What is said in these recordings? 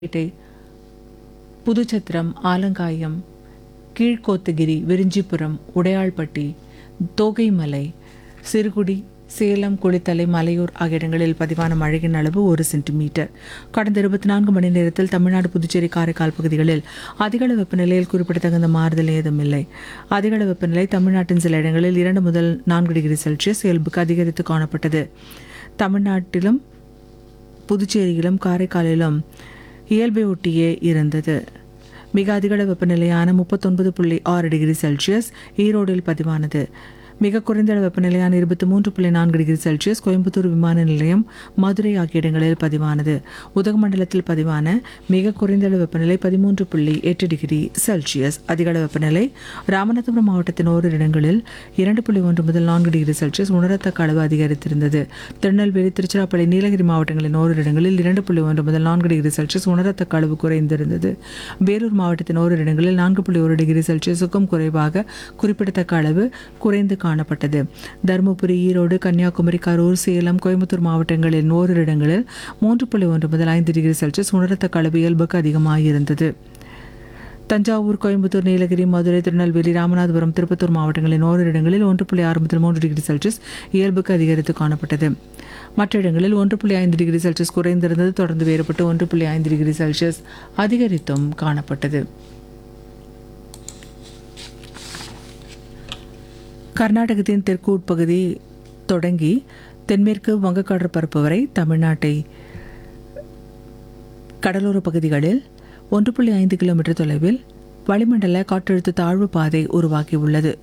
பேட்டை புதுச்சத்திரம் ஆலங்காயம் கீழ்கோத்தகிரி விரிஞ்சிபுரம் உடையாள்பட்டி தோகைமலை சிறுகுடி சேலம் குளித்தலை மலையூர் ஆகிய இடங்களில் பதிவான மழையின் அளவு ஒரு சென்டிமீட்டர் கடந்த இருபத்தி நான்கு மணி நேரத்தில் தமிழ்நாடு புதுச்சேரி காரைக்கால் பகுதிகளில் அதிகளவு வெப்பநிலையில் குறிப்பிடத்தகுந்த மாறுதல் ஏதும் இல்லை அதிகளவு வெப்பநிலை தமிழ்நாட்டின் சில இடங்களில் இரண்டு முதல் நான்கு டிகிரி செல்சியஸ் இயல்புக்கு அதிகரித்து காணப்பட்டது தமிழ்நாட்டிலும் புதுச்சேரியிலும் காரைக்காலிலும் இயல்பை ஒட்டியே இருந்தது மிக அதிகள வெப்பநிலையான முப்பத்தொன்பது புள்ளி ஆறு டிகிரி செல்சியஸ் ஈரோடில் பதிவானது மிக குறைந்த அளவு வெப்பநிலையான இருபத்தி மூன்று புள்ளி நான்கு டிகிரி செல்சியஸ் கோயம்புத்தூர் விமான நிலையம் மதுரை ஆகிய இடங்களில் பதிவானது உதகமண்டலத்தில் பதிவான மிக குறைந்த அளவு வெப்பநிலை பதிமூன்று புள்ளி எட்டு டிகிரி செல்சியஸ் அதிக அளவு வெப்பநிலை ராமநாதபுரம் மாவட்டத்தின் ஓரிரு இடங்களில் இரண்டு புள்ளி ஒன்று முதல் நான்கு டிகிரி செல்சியஸ் உணரத்தக்க அளவு அதிகரித்திருந்தது திருநெல்வேலி திருச்சிராப்பள்ளி நீலகிரி மாவட்டங்களின் ஓரிரு இடங்களில் இரண்டு புள்ளி ஒன்று முதல் நான்கு டிகிரி செல்சியஸ் உணரத்தக்க அளவு குறைந்திருந்தது வேலூர் மாவட்டத்தின் ஓரிரு இடங்களில் நான்கு புள்ளி ஒரு டிகிரி செல்சியஸுக்கும் குறைவாக குறிப்பிடத்தக்க அளவு குறைந்து காணப்பட்டது தருமபுரி ஈரோடு கன்னியாகுமரி கரூர் சேலம் கோயம்புத்தூர் மாவட்டங்களின் ஓரிரு இடங்களில் மூன்று புள்ளி ஒன்று முதல் ஐந்து டிகிரி செல்சியஸ் உணரத்தக்க அளவு இயல்புக்கு அதிகமாக இருந்தது தஞ்சாவூர் கோயம்புத்தூர் நீலகிரி மதுரை திருநெல்வேலி ராமநாதபுரம் திருப்பத்தூர் மாவட்டங்களின் ஓரிரு இடங்களில் ஒன்று புள்ளி ஆறு முதல் மூன்று டிகிரி செல்சியஸ் இயல்புக்கு அதிகரித்து காணப்பட்டது மற்ற இடங்களில் ஒன்று புள்ளி ஐந்து டிகிரி செல்சியஸ் குறைந்திருந்தது தொடர்ந்து வேறுபட்டு ஒன்று புள்ளி ஐந்து டிகிரி செல்சியஸ் அதிகரித்தும் காணப்பட்டது கர்நாடகத்தின் தெற்கு உட்பகுதி தொடங்கி தென்மேற்கு வங்கக்கடற் பரப்பு வரை தமிழ்நாட்டை கடலோர பகுதிகளில் ஒன்று புள்ளி ஐந்து கிலோமீட்டர் தொலைவில் வளிமண்டல காற்றழுத்த தாழ்வு பாதை உருவாகியுள்ளது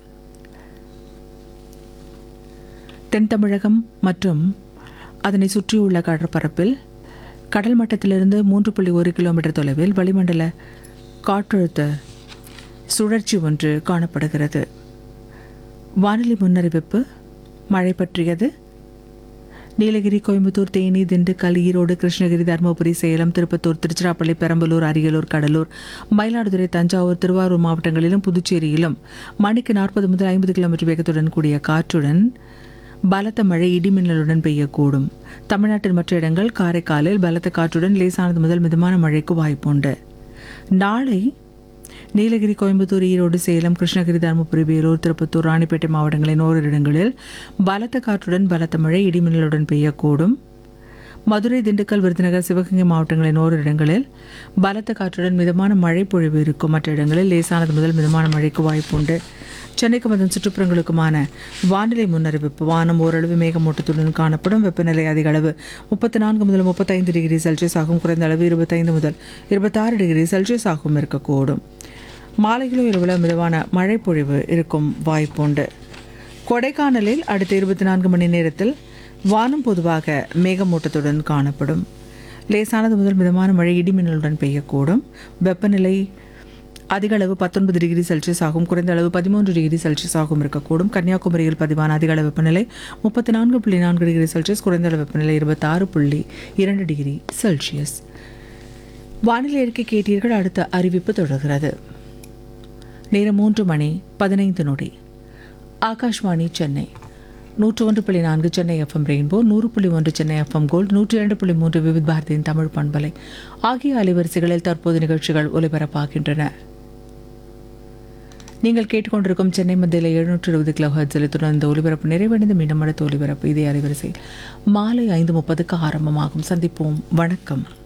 தென் தமிழகம் மற்றும் அதனை சுற்றியுள்ள கடற்பரப்பில் கடல் மட்டத்திலிருந்து மூன்று புள்ளி ஒரு கிலோமீட்டர் தொலைவில் வளிமண்டல காற்றழுத்த சுழற்சி ஒன்று காணப்படுகிறது வானிலை முன்னறிவிப்பு மழை பற்றியது நீலகிரி கோயம்புத்தூர் தேனி திண்டுக்கல் ஈரோடு கிருஷ்ணகிரி தருமபுரி சேலம் திருப்பத்தூர் திருச்சிராப்பள்ளி பெரம்பலூர் அரியலூர் கடலூர் மயிலாடுதுறை தஞ்சாவூர் திருவாரூர் மாவட்டங்களிலும் புதுச்சேரியிலும் மணிக்கு நாற்பது முதல் ஐம்பது கிலோமீட்டர் வேகத்துடன் கூடிய காற்றுடன் பலத்த மழை இடிமின்னலுடன் பெய்யக்கூடும் தமிழ்நாட்டின் மற்ற இடங்கள் காரைக்காலில் பலத்த காற்றுடன் லேசானது முதல் மிதமான மழைக்கு வாய்ப்புண்டு நாளை நீலகிரி கோயம்புத்தூர் ஈரோடு சேலம் கிருஷ்ணகிரி தருமபுரி வேலூர் திருப்பத்தூர் ராணிப்பேட்டை மாவட்டங்களின் ஓரிரு இடங்களில் பலத்த காற்றுடன் பலத்த மழை இடிமின்னலுடன் பெய்யக்கூடும் மதுரை திண்டுக்கல் விருதுநகர் சிவகங்கை மாவட்டங்களின் ஓரிரு இடங்களில் பலத்த காற்றுடன் மிதமான மழை பொழிவு இருக்கும் மற்ற இடங்களில் லேசானது முதல் மிதமான மழைக்கு வாய்ப்புண்டு சென்னைக்கும் அதன் சுற்றுப்புறங்களுக்குமான வானிலை முன்னறிவிப்பு வானம் ஓரளவு மேகமூட்டத்துடன் காணப்படும் வெப்பநிலை அதிக அளவு முப்பத்தி நான்கு முதல் முப்பத்தைந்து டிகிரி செல்சியஸ் ஆகும் குறைந்த அளவு இருபத்தைந்து முதல் இருபத்தாறு டிகிரி செல்சியஸ் ஆகும் இருக்கக்கூடும் மாலையிலோ இரவில் மிதமான மழை பொழிவு இருக்கும் வாய்ப்புண்டு கொடைக்கானலில் அடுத்த இருபத்தி நான்கு மணி நேரத்தில் வானம் பொதுவாக மேகமூட்டத்துடன் காணப்படும் லேசானது முதல் மிதமான மழை இடிமின்னலுடன் பெய்யக்கூடும் வெப்பநிலை அதிக அளவு பத்தொன்பது டிகிரி செல்சியஸ் ஆகும் குறைந்த அளவு பதிமூன்று டிகிரி செல்சியஸ் ஆகும் இருக்கக்கூடும் கன்னியாகுமரியில் பதிவான அதிக அளவு வெப்பநிலை முப்பத்தி நான்கு புள்ளி நான்கு டிகிரி செல்சியஸ் குறைந்த அளவு வெப்பநிலை இருபத்தாறு புள்ளி இரண்டு டிகிரி செல்சியஸ் வானிலை அறிக்கை கேட்டீர்கள் அடுத்த அறிவிப்பு தொடர்கிறது நேரம் மூன்று மணி பதினைந்து நொடி ஆகாஷ்வாணி சென்னை நூற்று ஒன்று புள்ளி நான்கு சென்னை எஃப்எம் ரெயின்போ நூறு புள்ளி ஒன்று சென்னை எஃப்எம் கோல்ட் நூற்றி இரண்டு புள்ளி மூன்று விவித் பாரதியின் தமிழ் பண்பலை ஆகிய அலைவரிசைகளில் தற்போது நிகழ்ச்சிகள் ஒலிபரப்பாகின்றன நீங்கள் கேட்டுக்கொண்டிருக்கும் சென்னை மத்தியில் எழுநூற்று இருபது கிலோ ஹர்ட்ஸில் தொடர்ந்து இந்த ஒலிபரப்பு நிறைவடைந்து மீண்டும் அடுத்த ஒலிபரப்பு இதே அலைவரிசை மாலை ஐந்து முப்பதுக்கு ஆரம்பமாகும் சந்திப்போம் வணக்கம்